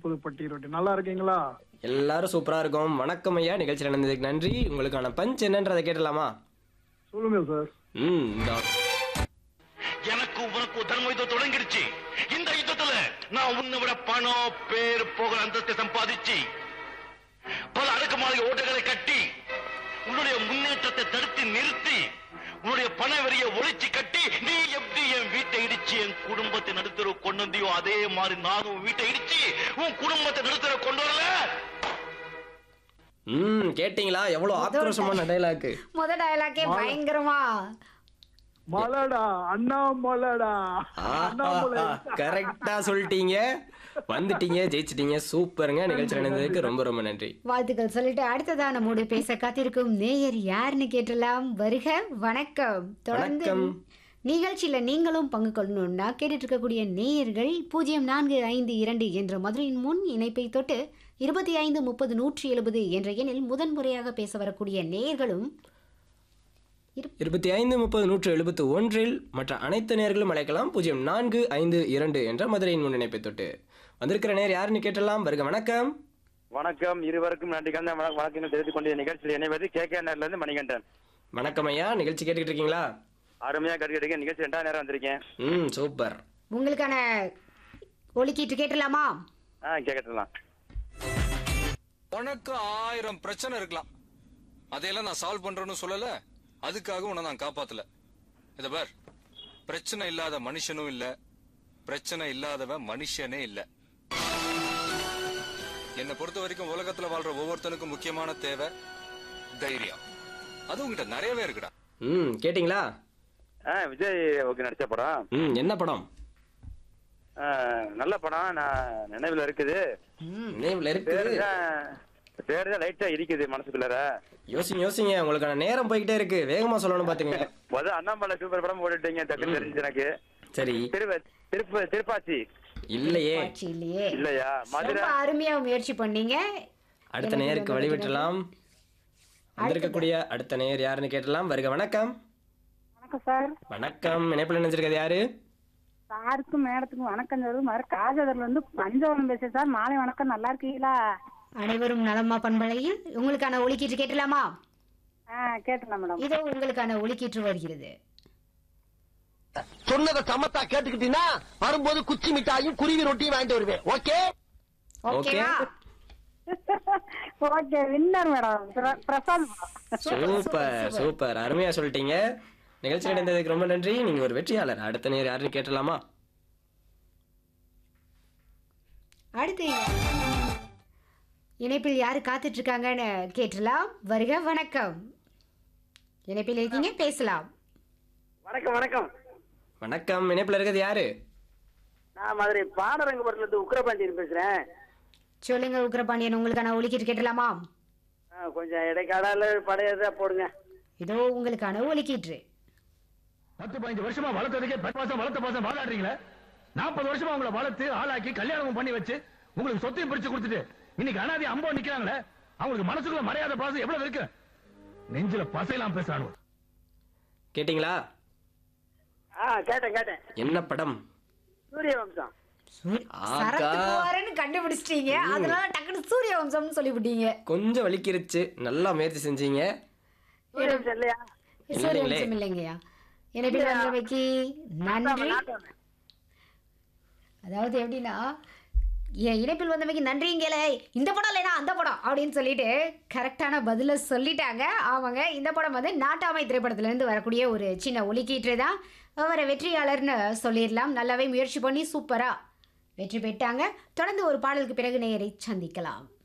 Pudupatti road நல்லா இருக்கீங்களா எல்லாரும் சூப்பரா இருக்கும் வணக்கம் ஐயா நிகழ்ச்சியில் நடந்ததுக்கு நன்றி உங்களுக்கான பஞ்ச் என்னன்றதை கேட்டலாமா சொல்லுங்க சார் ம் இந்தா. எனக்கு உனக்கு தர்ம யுத்தம் தொடங்கிடுச்சு இந்த யுத்தத்துல நான் உன்னை விட பணம் பேர் புகழ் அந்தஸ்தை சம்பாதிச்சு பல அடுக்குமாளிகை ஓட்டுகளை கட்டி உன்னுடைய முன்னேற்றத்தை தடுத்து நிறுத்தி உன்னுடைய பண வரிய ஒழிச்சு கட்டி நீ எப்படி என் வீட்டை இடிச்சு என் குடும்பத்தை நடுத்தர கொண்டு வந்தியோ அதே மாதிரி நானும் உன் வீட்டை இடிச்சு உன் குடும்பத்தை நடுத்தர கொண்டு வரல ம் கேட்டிங்களா எவ்வளவு ஆக்ரோஷமான டைலாக்கு முத டயலாக்கே பயங்கரமா மலடா அண்ணாமலடா அண்ணாமலை கரெக்டா சொல்லிட்டீங்க வந்துட்டீங்க ஜெயிச்சிட்டீங்க சூப்பருங்க நிகழ்ச்சி நடந்ததுக்கு ரொம்ப ரொம்ப நன்றி வாழ்த்துக்கள் சொல்லிட்டு அடுத்ததா நம்மோடு பேச காத்திருக்கும் நேயர் யாருன்னு கேட்டலாம் வருக வணக்கம் தொடர்ந்து வணக்கம். நிகழ்ச்சியில நீங்களும் பங்கு கொள்ளணும்னா கேட்டுட்டு இருக்கக்கூடிய நேயர்கள் பூஜ்ஜியம் நான்கு ஐந்து இரண்டு என்ற மதுரையின் முன் இணைப்பை தொட்டு இருபத்தி ஐந்து முப்பது நூற்றி எழுபது என்ற எண்ணில் முதன்முறையாக பேச வரக்கூடிய நேயர்களும் இருபத்தி ஐந்து முப்பது நூற்று எழுபத்து ஒன்றில் மற்ற அனைத்து நேர்களும் அழைக்கலாம் பூஜ்ஜியம் நான்கு ஐந்து இரண்டு என்ற மதுரையின் முன்னிணைப்பை தொட்டு வந்திருக்கிற நேர் யாருன்னு கேட்டலாம் வருக வணக்கம் வணக்கம் இருவருக்கும் நன்றி கலந்த வண- வணக்கங்கள் தெரிவித்துக் கொண்ட நிகழ்ச்சியில் இணைவது கே கே நேர்ல இருந்து மணிகண்டன் வணக்கம் ஐயா நிகழ்ச்சி கேட்டுக்கிட்டு இருக்கீங்களா அருமையா கருக்கிட்டு நிகழ்ச்சி ரெண்டாவது நேரம் வந்திருக்கேன் ம் சூப்பர் உங்களுக்கான ஒலிக்கீட்டு கேட்டலாமா ஆ கேட்கலாம் உனக்கு ஆயிரம் பிரச்சனை இருக்கலாம் அதையெல்லாம் நான் சால்வ் பண்றேன்னு சொல்லல அதுக்காக உன்னை நான் காப்பாத்தல இத பார் பிரச்சனை இல்லாத மனுஷனும் இல்ல பிரச்சனை இல்லாதவன் மனுஷனே இல்ல என்னை பொறுத்த வரைக்கும் உலகத்துல வாழ்ற ஒவ்வொருத்தனுக்கும் முக்கியமான தேவை தைரியம் அது உங்ககிட்ட நிறையவே இருக்குடா ம் கேட்டிங்களா ஆ விஜய் ஓகே நடிச்ச படம் ம் என்ன படம் ஆ, நல்ல படம் நான் நினைவுல இருக்குது நேம்ல இருக்கு பேரு தான் பேரு தான் லைட்டா இருக்குது மனசுக்குள்ளார யோசிங்க யோசிங்க உங்களுக்கான நேரம் போய்கிட்டே இருக்கு வேகமா சொல்லணும் பாத்துங்க முத அண்ணாமலை சூப்பர் படம் போட்டுட்டீங்க டக்குன்னு தெரிஞ்சு எனக்கு சரி திரு திருப்பு திருப்பாச்சி இல்லையே ஆட்சி இல்லையே இல்லையா மதுரை ரொம்ப அருமையா முயற்சி பண்ணீங்க அடுத்த நேருக்கு வழிவிட்டலாம் வந்திருக்கக்கூடிய அடுத்த நேர் யாருன்னு கேட்டலாம் வருக வணக்கம் வணக்கம் சார் வணக்கம் இணைப்பில் நினைச்சிருக்கிறது யாரு சாருக்கும் மேடத்துக்கும் வணக்கம் சொல்லுது மறு காஜதர்ல இருந்து பஞ்சவரம் பேசுறேன் சார் மாலை வணக்கம் நல்லா இருக்கீங்களா அனைவரும் நலமா பண்பலையில் உங்களுக்கான ஒலிக்கீற்று கேட்டலாமா ஆ கேட்டலாம் மேடம் இதோ உங்களுக்கான ஒலிக்கீற்று வருகிறது சொன்னதை சமத்தா கேட்டுக்கிட்டீங்கன்னா வரும்போது குச்சி மிட்டாயும் குருவி ரொட்டியும் வாங்கிட்டு வருவேன் ஓகே ஓகேவா ஓகே வின்னர் மேடம் பிர- பிரசாந்த் மேடம் சூப்பர் சூப்பர் அருமையா சொல்லிட்டீங்க நிகழ்ச்சி நடந்ததுக்கு ரொம்ப நன்றி நீங்க ஒரு வெற்றியாளர் அடுத்த நேர் யாருன்னு கேட்டலாமா அடுத்து இணைப்பில் யாரு காத்துட்டு இருக்காங்கன்னு கேட்டலாம் வருக வணக்கம் இணைப்பில் இருக்கீங்க பேசலாம் வணக்கம் வணக்கம் வணக்கம் இணைப்பில் இருக்கிறது யாரு நான் மதுரை பாடரங்கபுரத்துல இருந்து உக்கிரபாண்டியன் பேசுறேன் சொல்லுங்க உக்ரபாண்டியன் உங்களுக்கான ஒலிக்கீற்று கேட்டலாமா ஆ, கொஞ்சம் இடைக்காடால படையதா போடுங்க இதோ உங்களுக்கான ஒலிக்கீற்று பத்து பதினஞ்சு வருஷமா வளர்த்ததுக்கே பத்து மாசம் வளர்த்த மாசம் வாழாடுறீங்களே நாற்பது வருஷமா உங்களை வளர்த்து ஆளாக்கி கல்யாணமும் பண்ணி வச்சு உங்களுக்கு சொத்தையும் பிரிச்சு கொடுத்துட்டு இன்னைக்கு அனாதி அம்போ நிக்கிறாங்களே அவங்களுக்கு மனசுக்குள்ள மரியாதை பாசம் எவ்வளவு இருக்கு நெஞ்சில பசையெல்லாம் பேசுறானு கேட்டிங்களா ஆ கேட்டேன் கேட்டேன் என்ன படம் சூரிய வம்சம் ஆகா சரத்துக்குமாரன்னு கண்டுபிடிச்சிட்டீங்க அதனால டக்குனு சூரிய வம்சம்னு சொல்லிவிட்டீங்க கொஞ்சம் வலிக்கிருச்சு நல்லா முயற்சி செஞ்சீங்க சூரிய வம்சம் இல்லையா சூரிய இல்லைங்களே. வம்சம் இல்லைங்கய்யா இணைப்பில் வந்தமைக்கு நன்றி அதாவது எப்படின்னா என் இணைப்பில் வந்தமைக்கு நன்றிங்களே இந்த படம் இல்லைனா அந்த படம் அப்படின்னு சொல்லிட்டு கரெக்டான பதிலை சொல்லிட்டாங்க ஆமாங்க இந்த படம் வந்து நாட்டாமை திரைப்படத்துலேருந்து வரக்கூடிய ஒரு சின்ன ஒலிக்கீற்று தான் அவரை வெற்றியாளர்னு சொல்லிடலாம் நல்லாவே முயற்சி பண்ணி சூப்பராக வெற்றி பெற்றாங்க தொடர்ந்து ஒரு பாடலுக்கு பிறகு நேயரை சந்திக்கலாம்